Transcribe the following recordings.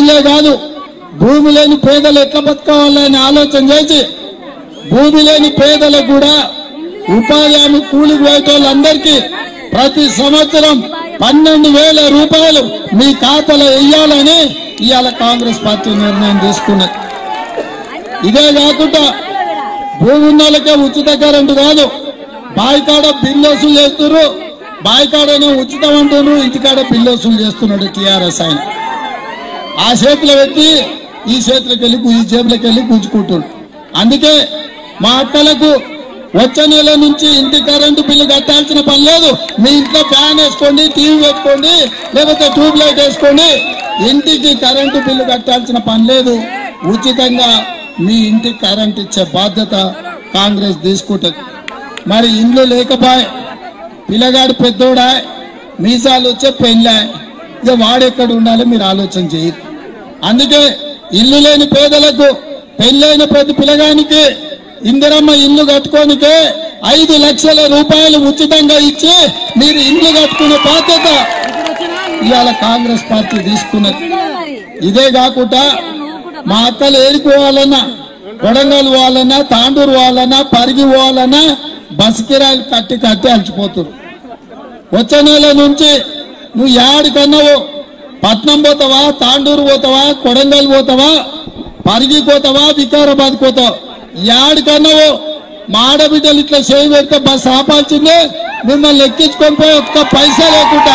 రైతులే కాదు భూమి లేని పేదలు ఎట్లా బతకాలని ఆలోచన చేసి భూమి లేని పేదలకు కూడా ఉపాధి హామీ కూలికి పోయేటోళ్ళందరికీ ప్రతి సంవత్సరం పన్నెండు వేల రూపాయలు మీ ఖాతాలో వెయ్యాలని ఇవాళ కాంగ్రెస్ పార్టీ నిర్ణయం తీసుకున్నది ఇదే కాకుండా భూమి ఉన్న వాళ్ళకే ఉచిత కరెంటు కాదు బాయికాడ బిల్లు వసూలు చేస్తున్నారు బాయికాడనే ఉచితం అంటున్నారు ఇంటికాడ బిల్లు వసూలు చేస్తున్నాడు టీఆర్ఎస్ ఆయన ఆ చేతిలో పెట్టి ఈ చేతిలోకి వెళ్ళి ఈ జేబులోకి వెళ్ళి గుంజుకుంటుండు అందుకే మా అక్కలకు వచ్చే నెల నుంచి ఇంటి కరెంటు బిల్లు కట్టాల్సిన పని లేదు మీ ఇంట్లో ఫ్యాన్ వేసుకోండి టీవీ పెట్టుకోండి లేకపోతే ట్యూబ్ లైట్ వేసుకోండి ఇంటికి కరెంటు బిల్లు కట్టాల్సిన పని లేదు ఉచితంగా మీ ఇంటికి కరెంట్ ఇచ్చే బాధ్యత కాంగ్రెస్ తీసుకుంటుంది మరి ఇండ్లు లేకపోయే పిల్లగాడు పెద్దోడా మీసాలు వచ్చే పెళ్ళా ఇక వాడెక్కడ ఉండాలో మీరు ఆలోచన చేయరు అందుకే ఇల్లు లేని పేదలకు పెళ్ళైన ప్రతి పిల్లగానికి ఇందిరమ్మ ఇల్లు కట్టుకోనికే ఐదు లక్షల రూపాయలు ఉచితంగా ఇచ్చి మీరు ఇల్లు కట్టుకునే బాధ్యత ఇవాళ కాంగ్రెస్ పార్టీ తీసుకున్నది ఇదే కాకుండా మా అక్కలు ఏడుకోవాలన్నా కొడంగల్ పోవాలన్నా తాండూరు పోవాలన్నా పరిగి పోవాలన్నా బస్ కిరాయిలు కట్టి కట్టి అలసిపోతున్నారు వచ్చే నెల నుంచి నువ్వు యాడికన్నావు పట్నం పోతావా తాండూరు పోతావా కొడంగల్ పోతావా పరిగి పోతావా వికారాబాద్ పోతావా యాడికన్నావు మా ఆడబిడ్డలు ఇట్లా చేయి పెడితే బస్ ఆపాల్సిందే మిమ్మల్ని ఎక్కించుకొని పోయి ఒక్క పైసా లేకుండా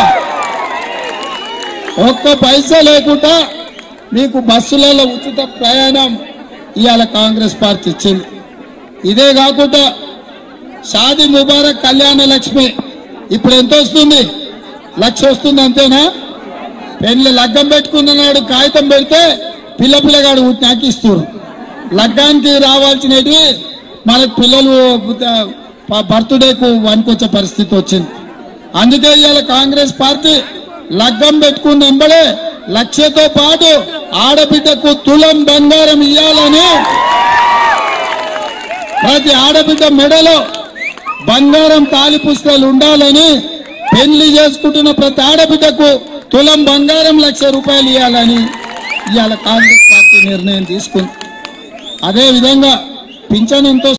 ఒక్క పైసా లేకుండా మీకు బస్సులలో ఉచిత ప్రయాణం ఇవాళ కాంగ్రెస్ పార్టీ ఇచ్చింది ఇదే కాకుండా షాది ముబారక్ కళ్యాణ లక్ష్మి ఇప్పుడు ఎంత వస్తుంది లక్ష వస్తుంది అంతేనా పెళ్లి లగ్గం పెట్టుకున్న నాడు కాగితం పెడితే పిల్ల పిల్లగాడు నాకు ఇస్తారు లగ్గానికి రావాల్సినవి మనకు పిల్లలు బర్త్డేకు వనుకొచ్చే పరిస్థితి వచ్చింది అందుకే ఇవాళ కాంగ్రెస్ పార్టీ లగ్గం పెట్టుకున్న వెంబడే లక్షతో పాటు ఆడబిడ్డకు తులం బంగారం ఇవ్వాలని ప్రతి ఆడబిడ్డ మెడలో బంగారం తాలి పుస్తకాలు ఉండాలని పెళ్లి చేసుకుంటున్న ప్రతి ఆడబిడ్డకు తులం బంగారం లక్ష రూపాయలు ఇవ్వాలని ఇవాళ కాంగ్రెస్ పార్టీ నిర్ణయం తీసుకుంది అదే విధంగా పింఛన్ ఎంతో